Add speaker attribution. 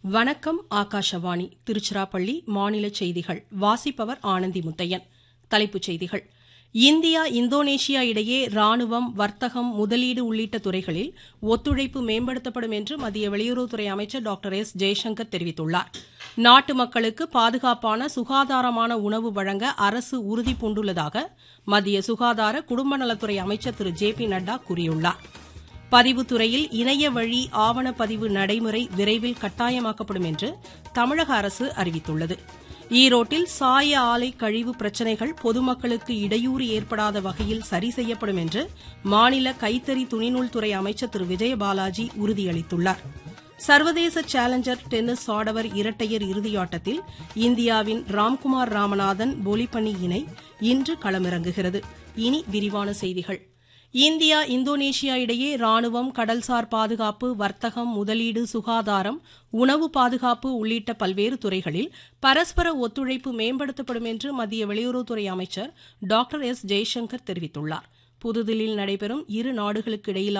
Speaker 1: வணக்கம் ஆகாஷவாணி திருச்சிராப்பள்ளி மாநில செய்திகள் வாசிப்பவர் ஆனந்தி முத்தையன் தலைப்புச் செய்திகள் இந்தியா இந்தோனேஷியா இடையே ராணுவம் வர்த்தகம் முதலீடு உள்ளிட்ட துறைகளில் ஒத்துழைப்பு மேம்படுத்தப்படும் என்று மத்திய வெளியுறவுத்துறை அமைச்சர் டாக்டர் எஸ் ஜெய்சங்கர் தெரிவித்துள்ளார் நாட்டு மக்களுக்கு பாதுகாப்பான சுகாதாரமான உணவு வழங்க அரசு உறுதி பூண்டுள்ளதாக மத்திய சுகாதார குடும்ப நலத்துறை அமைச்சர் திரு ஜே பி நட்டா கூறியுள்ளார் பதிவுத்துறையில் இணைய வழி ஆவணப்பதிவு நடைமுறை விரைவில் கட்டாயமாக்கப்படும் என்று தமிழக அரசு அறிவித்துள்ளது ஈரோட்டில் சாய ஆலை கழிவு பிரச்சினைகள் பொதுமக்களுக்கு இடையூறு ஏற்படாத வகையில் சரி செய்யப்படும் என்று மாநில கைத்தறி துணிநூல்துறை அமைச்சர் திரு விஜயபாலாஜி உறுதியளித்துள்ளார் சர்வதேச சேலஞ்சர் டென்னிஸ் ஆடவர் இரட்டையர் இறுதியாட்டத்தில் இந்தியாவின் ராம்குமார் ராமநாதன் போலிப்பனி இணை இன்று களமிறங்குகிறது இனி விரிவான செய்திகள் இந்தியா இந்தோனேஷியா இடையே ராணுவம் கடல்சார் பாதுகாப்பு வர்த்தகம் முதலீடு சுகாதாரம் உணவு பாதுகாப்பு உள்ளிட்ட பல்வேறு துறைகளில் பரஸ்பர ஒத்துழைப்பு மேம்படுத்தப்படும் என்று மத்திய வெளியுறவுத்துறை அமைச்சர் டாக்டர் எஸ் ஜெய்சங்கர் தெரிவித்துள்ளார் புதுதில்லியில் நடைபெறும் இரு நாடுகளுக்கு இடையிலான